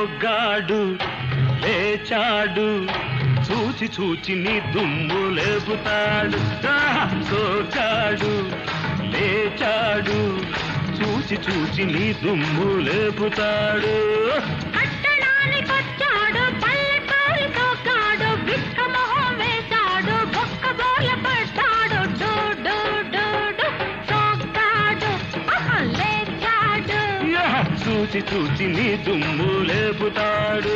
సోగ్గాడు లేచాడు చూచి చూచి నీ దుమ్ము లేపుతాడు ఆహా! సోగ్గాడు లేచాడు చూచి చూచి నీ దుమ్ము లేపుతాడు పట్టణానికొచ్చాడు పల్లెటూరి తోకాడు బిక్క మొహం వేశాడు బొక్క బోల పడ్డాడు డూ డూ డూ డూ తోకాడు ఆహా, లేచాడు యా! చూచి చూచి నీ దుమ్ము లేపుతాడు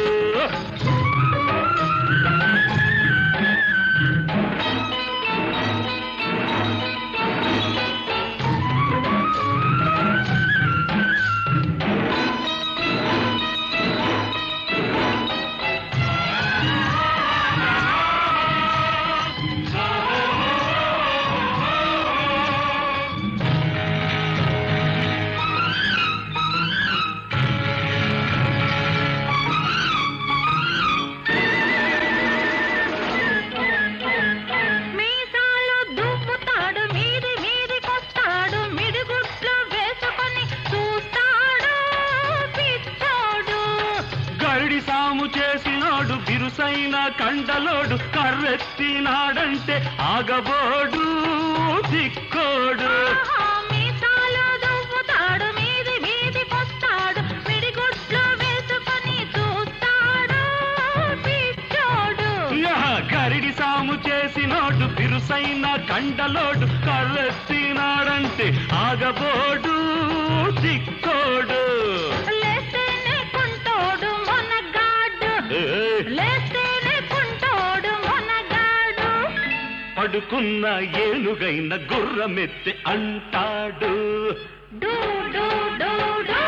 మీసాలు దువ్వుతాడు మీది మీదికొస్తాడు మిడిగుట్లు వేసుకొని చూస్తాడు పిచ్చోడు గరిడి సాము చేసినాడు బిరుసైన కండలోడు కర్రెత్తినాడంటే ఆగబోడు దిక్కోడు ఆహా, మీసాలు దువ్వుతాడు మీది మీదికొస్తాడు మిడిగుట్లు వేసుకొని చూస్తాడు పిచ్చోడు యా! గరిడి సాము చేసినాడు బిరుసైన కండలోడు కర్రెత్తినాడంటే ఆగబోడు దిక్కోడు లేస్తేనే కుంటోడు మొనగాడు ఏయ్! లేస్తేనే కుంటోడు మొనగాడు పడుకున్న ఏనుగైన గుర్రమెత్తి అంటాడు డూ డూ డూ డూ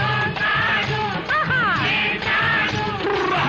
ఆహా. "ఉర్రా!"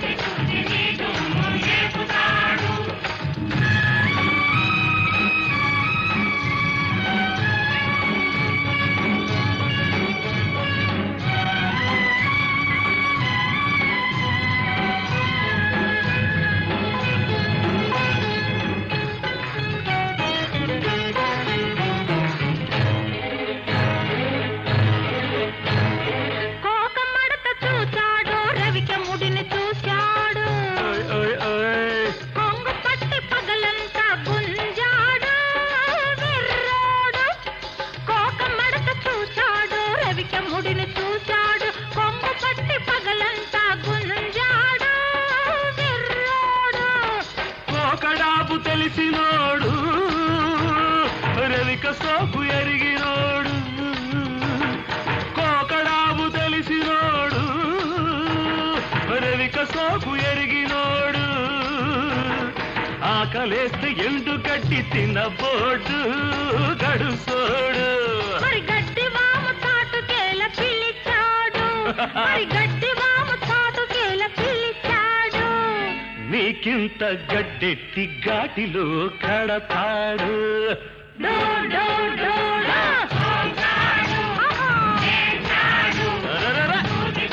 కోక మడత చూచాడు రవిక ముడిని చూశాడు ఓయ్, ఓయ్, ఓయ్. కొంగు పట్టి పగలంతా గుంజాడు వెర్రోడు కోక మడత చూశాడు రవిక ముడిని చూశాడు కొంగు పట్టి పగలంతా గుంజాడు వెర్రోడు కోకడాపు తెలిసినోడు రవిక సోపు ఎరిగినోడు కోకడాపు తెలిసినోడు రవిక సోపు ఎరిగినోడు ఆకలేస్తే ఎండు కట్టి తినబోడు గడుసోడు మరి గడ్డి వాము చాటుకేల పిలిచాడు మరి గడ్డి వాము చాటుకేల పిలిచాడు నీకింత గడ్డెట్టి ఘాటిలో కడతాడు డో డో డో డో. ఆహా. అరరర.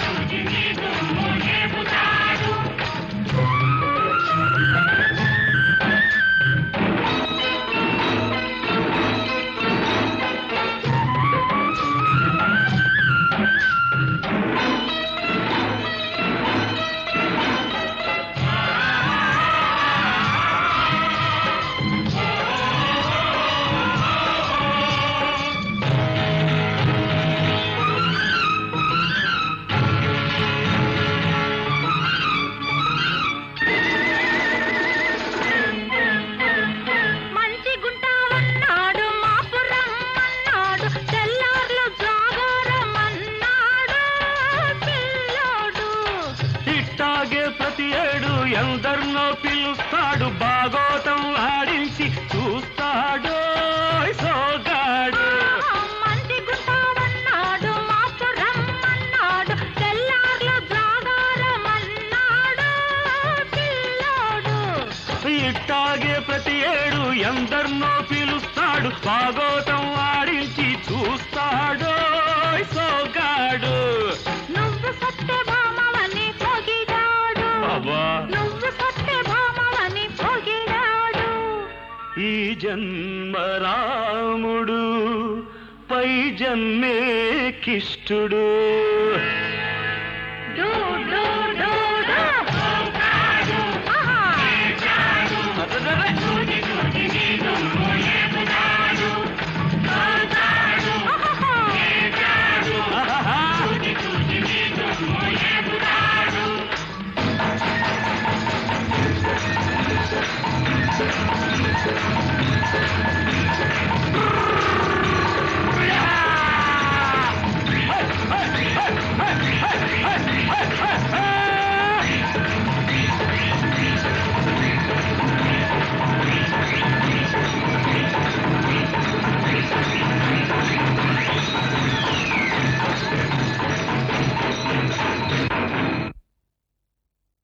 మంచి గుంటావన్నాడు మాపురం అన్నాడు తెల్లార్లు జాగారం అన్నాడు పిల్లోడు ఇట్టాగే ప్రతి ఏడు ఎందరినో పిలుస్తాడు బాగోతం ఆడించి చూస్తాడు సోగాడు మంచి గుంటావన్నాడు మాపురం అన్నాడు తెల్లార్లు జాగారం అన్నాడు పిల్లోడు ఇట్టాగే ప్రతి ఏడు ఎందరినో పిలుస్తాడు బాగోతం ఆడించి చూస్తాడు సోగాడు నువ్వు సత్యభామవని పొగిడాడు అబ్బా నువ్వు సత్యభామవని పొగిడాడు ఈ జన్మ రాముడు పై జన్మే కిష్టుడు డు డు డు డు ఆహా అర్రర్రర్ర. ఆహాహా ఆహాహా. ఆ